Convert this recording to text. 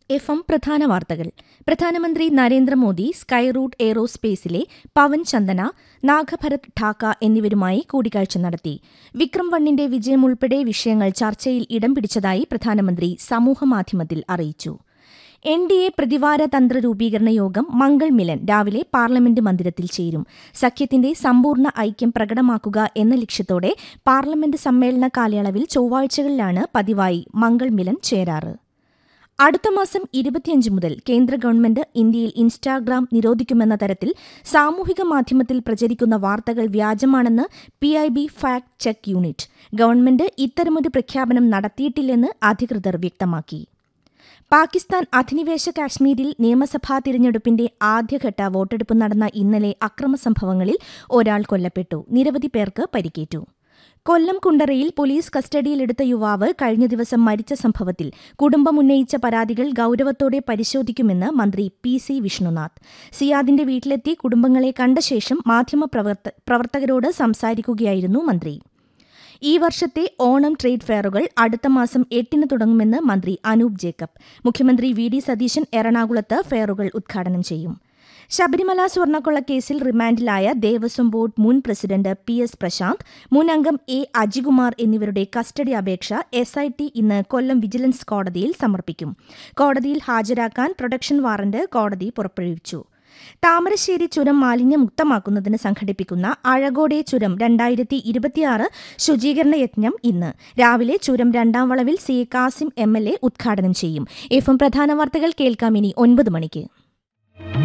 F M പ്രധാന വാർത്തകൾ പ്രധാനമന്ത്രി നരേന്ദ്രമോദി സ്കൈ റൂട്ട് എയ്റോസ്പേസിലെ പവൻ ചന്ദന നാഗഭരത് ഠാക്ക എന്നിവരുമായി കൂടിക്കാഴ്ച നടത്തി വിക്രം വണ്ണിന്റെ വിജയം ഉൾപ്പെടെ വിഷയങ്ങൾ ചർച്ചയിൽ ഇടം പിടിച്ചതായി പ്രധാനമന്ത്രി സമൂഹമാധ്യമത്തിൽ അറിയിച്ചു എൻ ഡി എ പ്രതിവാര തന്ത്ര രൂപീകരണ യോഗം മംഗൾ മിലൻ രാവിലെ പാർലമെന്റ് മന്ദിരത്തിൽ ചേരും സഖ്യത്തിന്റെ സമ്പൂർണ്ണ ഐക്യം പ്രകടമാക്കുക എന്ന ലക്ഷ്യത്തോടെ പാർലമെന്റ് സമ്മേളന കാലയളവിൽ ചൊവ്വാഴ്ചകളിലാണ് പതിവായി മംഗൾ മിലൻ ചേരാറ് അടുത്ത മാസം ഇരുപത്തിയഞ്ച് മുതൽ കേന്ദ്ര ഗവൺമെന്റ് ഇന്ത്യയിൽ ഇൻസ്റ്റാഗ്രാം നിരോധിക്കുമെന്ന തരത്തിൽ സാമൂഹിക മാധ്യമത്തിൽ പ്രചരിക്കുന്ന വാർത്തകൾ വ്യാജമാണെന്ന് P I B fact check unit government ഇത്തരമൊരു പ്രഖ്യാപനം നടത്തിയിട്ടില്ലെന്ന് അധികൃതർ വ്യക്തമാക്കി പാകിസ്ഥാൻ അധിനിവേശ കാശ്മീരിൽ നിയമസഭാ തിരഞ്ഞെടുപ്പിന്റെ ആദ്യഘട്ട വോട്ടെടുപ്പ് നടന്ന ഇന്നലെ അക്രമസംഭവങ്ങളിൽ ഒരാൾ കൊല്ലപ്പെട്ടു നിരവധി പേർക്ക് പരിക്കേറ്റു കൊല്ലം കുണ്ടറയിൽ പോലീസ് കസ്റ്റഡിയിലെടുത്ത യുവാവ് കഴിഞ്ഞ ദിവസം മരിച്ച സംഭവത്തിൽ കുടുംബം ഉന്നയിച്ച പരാതികൾ ഗൌരവത്തോടെ പരിശോധിക്കുമെന്ന് മന്ത്രി പി സി വിഷ്ണുനാഥ് സിയാദിന്റെ വീട്ടിലെത്തി കുടുംബങ്ങളെ കണ്ട ശേഷം മാധ്യമപ്രവർത്തകരോട് സംസാരിക്കുകയായിരുന്നു മന്ത്രി ഈ വർഷത്തെ ഓണം ട്രേഡ് ഫെയറുകൾ അടുത്ത മാസം എട്ടിന് തുടങ്ങുമെന്ന് മന്ത്രി അനൂപ് ജേക്കബ് മുഖ്യമന്ത്രി വി ഡി സതീശൻ എറണാകുളത്ത് ഫെയറുകൾ ഉദ്ഘാടനം ചെയ്യും ശബരിമല സ്വർണ്ണക്കൊള്ളക്കേസിൽ റിമാൻഡിലായ ദേവസ്വം ബോർഡ് മുൻ പ്രസിഡന്റ് പി എസ് പ്രശാന്ത് മുൻ അംഗം എ അജികുമാർ എന്നിവരുടെ കസ്റ്റഡി അപേക്ഷ എസ് ഐ ടി ഇന്ന് കൊല്ലം വിജിലൻസ് കോടതിയിൽ സമർപ്പിക്കും കോടതിയിൽ ഹാജരാക്കാൻ പ്രൊഡക്ഷൻ വാറന്റ് കോടതി പുറപ്പെടുവിച്ചു താമരശ്ശേരി ചുരം മാലിന്യമുക്തമാക്കുന്നതിന് സംഘടിപ്പിക്കുന്ന അഴകോടെ ചുരം രണ്ടായിരത്തി ഇരുപത്തിയാറ് ശുചീകരണ യജ്ഞം ഇന്ന് രാവിലെ ചുരം രണ്ടാം വളവിൽ C Kasim M L A ഉദ്ഘാടനം ചെയ്യും എഫ് എം പ്രധാന വാർത്തകൾ കേൾക്കാം ഇനി ഒൻപത് മണിക്ക്